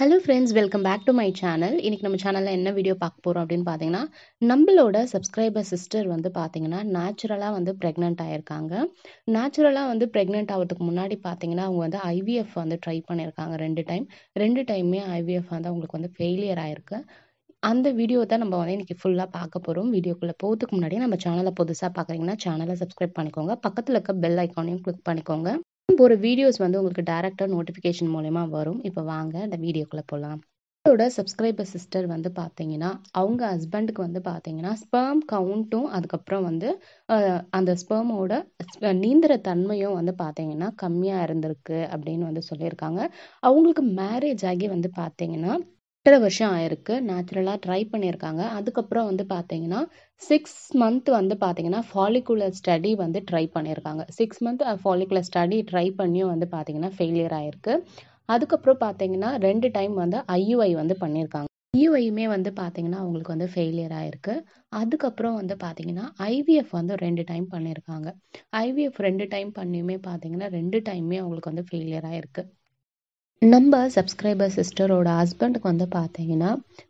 Hello friends welcome back to my channel இன்னைக்கு நம்ம சேனலில் என்ன வீடியோ பார்க்க போகிறோம் அப்படின்னு பார்த்தீங்கன்னா நம்மளோட சப்ஸ்கிரைபர் சிஸ்டர் வந்து பார்த்தீங்கன்னா நேச்சுரலாக வந்து ப்ரெக்னென்ட் ஆயிருக்காங்க நேச்சுரலாக வந்து ப்ரெக்னென்ட் ஆகிறதுக்கு முன்னாடி பார்த்தீங்கன்னா அவங்க வந்து ஐவிஎஃப் வந்து ட்ரை பண்ணியிருக்காங்க ரெண்டு டைம் ரெண்டு டைமே ஐவிஎஃப் வந்து அவங்களுக்கு வந்து ஃபெயிலியர் ஆயிருக்கு அந்த வீடியோ தான் நம்ம வந்து இன்னைக்கு ஃபுல்லாக பார்க்க போகிறோம் வீடியோக்குள்ளே போகிறதுக்கு முன்னாடி நம்ம சேனலை புதுசாக பார்க்குறீங்கன்னா சேனலை சப்ஸ்கிரைப் பண்ணிக்கோங்க பக்கத்தில் இருக்க பெல் ஐக்கானையும் கிளிக் பண்ணிக்கோங்க ஒரு வீடியோஸ் வந்து உங்களுக்கு டேரெக்டாக நோட்டிஃபிகேஷன் மூலயமா வரும் இப்போ வாங்க இந்த வீடியோக்குள்ளே போகலாம் அவரோட சப்ஸ்கிரைபர் சிஸ்டர் வந்து பார்த்தீங்கன்னா அவங்க ஹஸ்பண்டுக்கு வந்து பார்த்தீங்கன்னா ஸ்பெர்ம் கவுண்ட்டும் அதுக்கப்புறம் வந்து அஹ், அந்த ஸ்பெர்மோட நீந்திர தன்மையும் வந்து பார்த்தீங்கன்னா கம்மியாக இருந்திருக்கு அப்படின்னு வந்து சொல்லியிருக்காங்க அவங்களுக்கு மேரேஜ் ஆகி வந்து பார்த்தீங்கன்னா எட்டரை வருஷம் ஆயிருக்கு நேச்சுரலாக ட்ரை பண்ணியிருக்காங்க அதுக்கப்புறம் வந்து பார்த்தீங்கன்னா சிக்ஸ் மந்த் வந்து பார்த்தீங்கன்னா ஃபாலிகுலர் ஸ்டடி வந்து ட்ரை பண்ணியிருக்காங்க six month follicular study try பண்ணியும் வந்து பார்த்தீங்கன்னா ஃபெயிலியர் ஆயிருக்கு அதுக்கப்புறம் பார்த்தீங்கன்னா ரெண்டு டைம் வந்து ஐயுஐ வந்து பண்ணியிருக்காங்க ஐயுஐயுமே வந்து பார்த்தீங்கன்னா அவங்களுக்கு வந்து ஃபெயிலியர் ஆயிருக்கு அதுக்கப்புறம் வந்து பார்த்தீங்கன்னா ஐவிஎஃப் வந்து ரெண்டு டைம் பண்ணியிருக்காங்க ஐவிஎஃப் ரெண்டு டைம் பண்ணியுமே பார்த்தீங்கன்னா ரெண்டு டைமே அவங்களுக்கு வந்து ஃபெயிலியர் ஆயிருக்கு நம்ம சப்ஸ்கிரைபர் சிஸ்டரோட ஹஸ்பண்டுக்கு வந்து பார்த்தீங்கன்னா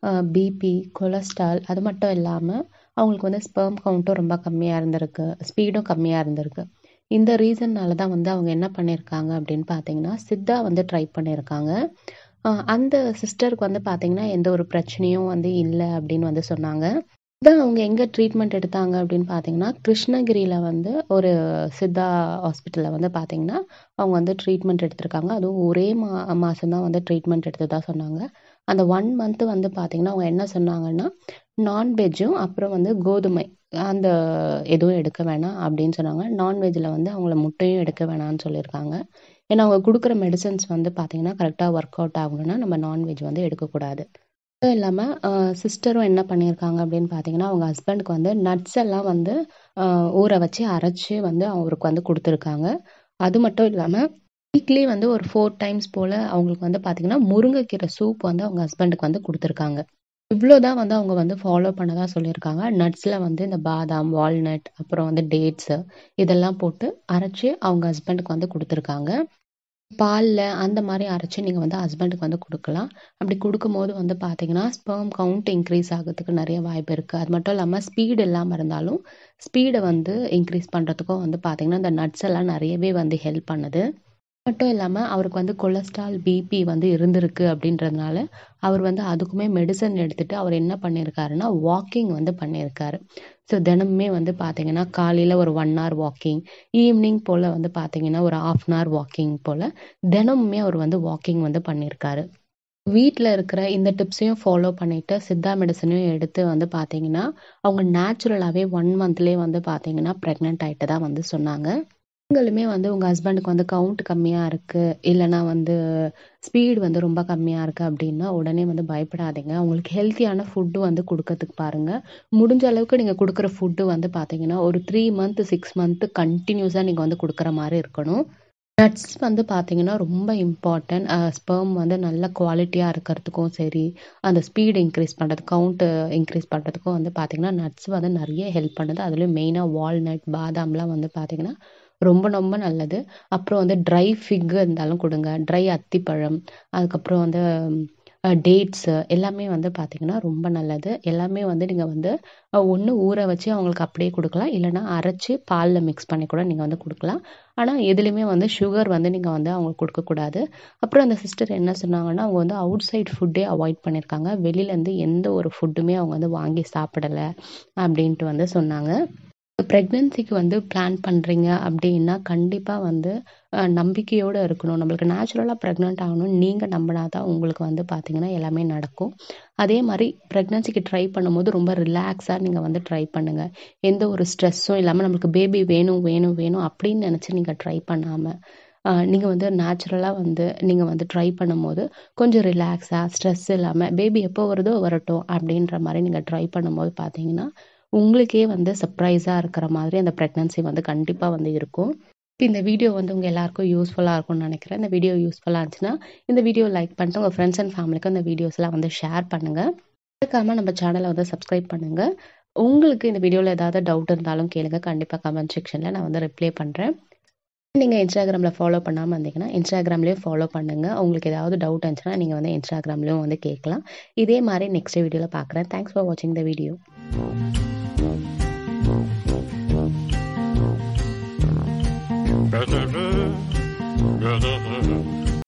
பிபி கொலஸ்ட்ரால் அது மட்டும் இல்லாமல் அவங்களுக்கு வந்து ஸ்பெர்ம் கவுண்ட்டும் ரொம்ப கம்மியாக இருந்திருக்கு ஸ்பீடும் கம்மியாக இருந்திருக்கு இந்த ரீசன்னால தான் வந்து அவங்க என்ன பண்ணியிருக்காங்க அப்படின்னு பார்த்தீங்கன்னா சித்தா வந்து ட்ரை பண்ணியிருக்காங்க அஹ் அந்த சிஸ்டருக்கு வந்து பார்த்தீங்கன்னா எந்த ஒரு பிரச்சனையும் வந்து இல்லை அப்படின்னு வந்து சொன்னாங்க இதான் அவங்க எங்கே ட்ரீட்மெண்ட் எடுத்தாங்க அப்படின்னு பார்த்தீங்கன்னா கிருஷ்ணகிரியில் வந்து ஒரு சித்தா ஹாஸ்பிட்டலில் வந்து பார்த்தீங்கன்னா அவங்க வந்து ட்ரீட்மெண்ட் எடுத்திருக்காங்க அதுவும் ஒரே மா மாதம் வந்து ட்ரீட்மெண்ட் எடுத்ததா சொன்னாங்க அந்த ஒன் மந்த்து வந்து பார்த்தீங்கன்னா அவங்க என்ன சொன்னாங்கன்னா நான்வெஜ்ஜும் அப்புறம் வந்து கோதுமை அந்த எதுவும் எடுக்க வேணாம் அப்படின்னு சொன்னாங்க நான்வெஜ்ஜில் வந்து அவங்கள முட்டையும் எடுக்க வேணாம்னு சொல்லியிருக்காங்க ஏன்னா அவங்க கொடுக்குற மெடிசன்ஸ் வந்து பார்த்தீங்கன்னா கரெக்டாக ஒர்க் அவுட் ஆகணும்னா நம்ம நான்வெஜ் வந்து எடுக்கக்கூடாது அதுவும் இல்லாமல் சிஸ்டரும் என்ன பண்ணியிருக்காங்க அப்படின்னு பார்த்தீங்கன்னா அவங்க ஹஸ்பண்டுக்கு வந்து நட்ஸ் எல்லாம் வந்து ஆஹ் ஊற வச்சு அரைச்சி வந்து அவருக்கு வந்து கொடுத்துருக்காங்க அது மட்டும் இல்லாமல் வீக்லி வந்து ஒரு ஃபோர் டைம்ஸ் போல் அவங்களுக்கு வந்து பார்த்தீங்கன்னா முருங்கைக்கீரை சூப் வந்து அவங்க ஹஸ்பண்டுக்கு வந்து கொடுத்துருக்காங்க இவ்வளோதான் வந்து அவங்க வந்து ஃபாலோ பண்ணதா சொல்லியிருக்காங்க நட்ஸில் வந்து இந்த பாதாம் வால்நட் அப்புறம் வந்து டேட்ஸு இதெல்லாம் போட்டு அரைச்சி அவங்க ஹஸ்பண்டுக்கு வந்து கொடுத்துருக்காங்க பாலில் அந்த மாதிரி அரைச்சி நீங்கள் வந்து ஹஸ்பண்டுக்கு வந்து கொடுக்கலாம் அப்படி கொடுக்கும்போது வந்து பார்த்தீங்கன்னா ஸ்பெர்ம் கவுண்ட் இன்க்ரீஸ் ஆகிறதுக்கு நிறைய வாய்ப்பு இருக்குது அது மட்டும் இல்லாமல் ஸ்பீடு இல்லாமல் இருந்தாலும் ஸ்பீடை வந்து இன்க்ரீஸ் பண்ணுறதுக்கும் வந்து பார்த்தீங்கன்னா இந்த நட்ஸ் எல்லாம் நிறையவே வந்து ஹெல்ப் பண்ணுது மட்டும் இல்லாமல் அவருக்கு வந்து கொலஸ்ட்ரால் பிபி வந்து இருந்திருக்கு அப்படின்றதுனால அவர் வந்து அதுக்குமே மெடிசன் எடுத்துட்டு அவர் என்ன பண்ணியிருக்காருன்னா வாக்கிங் வந்து பண்ணியிருக்காரு ஸோ தினமுமே வந்து பார்த்தீங்கன்னா காலையில் ஒரு ஒன் hour வாக்கிங் ஈவினிங் போல் வந்து பார்த்தீங்கன்னா ஒரு ஆஃப் அன் hour வாக்கிங் போல் தினமுமே அவர் வந்து வாக்கிங் வந்து பண்ணியிருக்காரு வீட்டில் இருக்கிற இந்த டிப்ஸையும் ஃபாலோ பண்ணிட்டு சித்தா மெடிசனையும் எடுத்து வந்து பார்த்தீங்கன்னா அவங்க நேச்சுரலாகவே ஒன் மந்த்லேயே வந்து பார்த்தீங்கன்னா ப்ரெக்னென்ட் ஆகிட்டு தான் வந்து சொன்னாங்க நீங்களுமே வந்து உங்கள் ஹஸ்பண்டுக்கு வந்து கவுண்ட் கம்மியாக இருக்குது இல்லைனா வந்து ஸ்பீடு வந்து ரொம்ப கம்மியாக இருக்குது அப்படின்னா உடனே வந்து பயப்படாதீங்க உங்களுக்கு ஹெல்த்தியான ஃபுட்டு வந்து கொடுக்கறதுக்கு பாருங்கள் முடிஞ்ச அளவுக்கு நீங்கள் கொடுக்குற ஃபுட்டு வந்து பார்த்தீங்கன்னா ஒரு த்ரீ மந்த் சிக்ஸ் மந்த்து கண்டினியூஸாக நீங்கள் வந்து கொடுக்குற மாதிரி இருக்கணும் நட்ஸ் வந்து பார்த்தீங்கன்னா ரொம்ப இம்பார்ட்டன்ட் ஸ்பெர்ம் வந்து நல்ல குவாலிட்டியாக இருக்கிறதுக்கும் சரி அந்த ஸ்பீடு இன்க்ரீஸ் பண்ணுறது கவுண்ட்டு இன்க்ரீஸ் பண்ணுறதுக்கும் வந்து பார்த்தீங்கன்னா நட்ஸ் வந்து நிறைய ஹெல்ப் பண்ணுது அதுலேயும் மெயினாக வால்நட் பாதாம்லாம் வந்து பார்த்தீங்கன்னா ரொம்ப ரொம்ப நல்லது அப்புறம் வந்து ட்ரை ஃபிக் இருந்தாலும் கொடுங்க ட்ரை அத்திப்பழம் அதுக்கப்புறம் வந்து டேட்ஸு எல்லாமே வந்து பார்த்தீங்கன்னா ரொம்ப நல்லது எல்லாமே வந்து நீங்கள் வந்து ஒன்று ஊற வச்சு அவங்களுக்கு அப்படியே கொடுக்கலாம் இல்லைன்னா அரைச்சி பாலில் மிக்ஸ் பண்ணி கூட நீங்கள் வந்து கொடுக்கலாம் ஆனால் எதுலேயுமே வந்து சுகர் வந்து நீங்கள் வந்து அவங்களுக்கு கொடுக்கக்கூடாது அப்புறம் அந்த சிஸ்டர் என்ன சொன்னாங்கன்னா அவங்க வந்து அவுட் சைட் ஃபுட்டே அவாய்ட் பண்ணியிருக்காங்க வெளியிலேருந்து எந்த ஒரு ஃபுட்டுமே அவங்க வந்து வாங்கி சாப்பிடலை அப்படின்ட்டு வந்து சொன்னாங்க ப்ரெக்னென்சிக்கு வந்து பிளான் பண்ணுறீங்க அப்படின்னா கண்டிப்பாக வந்து அஹ், நம்பிக்கையோடு இருக்கணும் நம்மளுக்கு நேச்சுரலாக ப்ரெக்னென்ட் ஆகணும் நீங்கள் நம்பினா தான் உங்களுக்கு வந்து பார்த்தீங்கன்னா எல்லாமே நடக்கும் அதே மாதிரி ப்ரெக்னென்சிக்கு ட்ரை பண்ணும்போது ரொம்ப ரிலாக்ஸாக நீங்கள் வந்து ட்ரை பண்ணுங்கள் எந்த ஒரு ஸ்ட்ரெஸ்ஸும் இல்லாமல் நம்மளுக்கு பேபி வேணும் வேணும் வேணும் அப்படின்னு நினச்சி நீங்கள் ட்ரை பண்ணாமல் நீங்கள் வந்து நேச்சுரலாக வந்து நீங்கள் வந்து ட்ரை பண்ணும்போது கொஞ்சம் ரிலாக்ஸாக ஸ்ட்ரெஸ் இல்லாமல் பேபி எப்போ வருதோ வரட்டும் அப்படின்ற மாதிரி நீங்கள் ட்ரை பண்ணும்போது பார்த்தீங்கன்னா உங்களுக்கே வந்து சர்ப்ரைஸாக இருக்கிற மாதிரி அந்த ப்ரெக்னன்சி வந்து கண்டிப்பாக வந்து இருக்கும் இப்ப இந்த வீடியோ வந்து உங்கள் எல்லாருக்கும் யூஸ்ஃபுல்லாக இருக்கும்னு நினைக்கிறேன் இந்த வீடியோ யூஸ்ஃபுல்லாக இருந்துச்சுன்னா இந்த வீடியோ லைக் பண்ணிட்டு உங்கள் ஃப்ரெண்ட்ஸ் அண்ட் ஃபேமிலிக்கு இந்த வீடியோஸ்லாம் வந்து ஷேர் பண்ணுங்கள் மறக்காம நம்ம சேனலை வந்து சப்ஸ்கிரைப் பண்ணுங்கள் உங்களுக்கு இந்த வீடியோவில் ஏதாவது டவுட் இருந்தாலும் கேளுங்க கண்டிப்பாக கமெண்ட் செக்ஷனில் நான் வந்து ரிப்ளை பண்ணுறேன் நீங்கள் இன்ஸ்டாகிராமில் ஃபாலோ பண்ணாமல் இருந்தீங்கன்னா இன்ஸ்டாகிராம்லேயும் ஃபாலோ பண்ணுங்கள் உங்களுக்கு ஏதாவது டவுட் இருந்துச்சுன்னா நீங்கள் வந்து இன்ஸ்டாகிராம்லேயும் வந்து கேட்கலாம் இதே மாதிரி நெக்ஸ்ட் வீடியோவில் பார்க்குறேன் தேங்க்ஸ் ஃபார் வாட்சிங் த வீடியோ Da-da-da, da-da-da.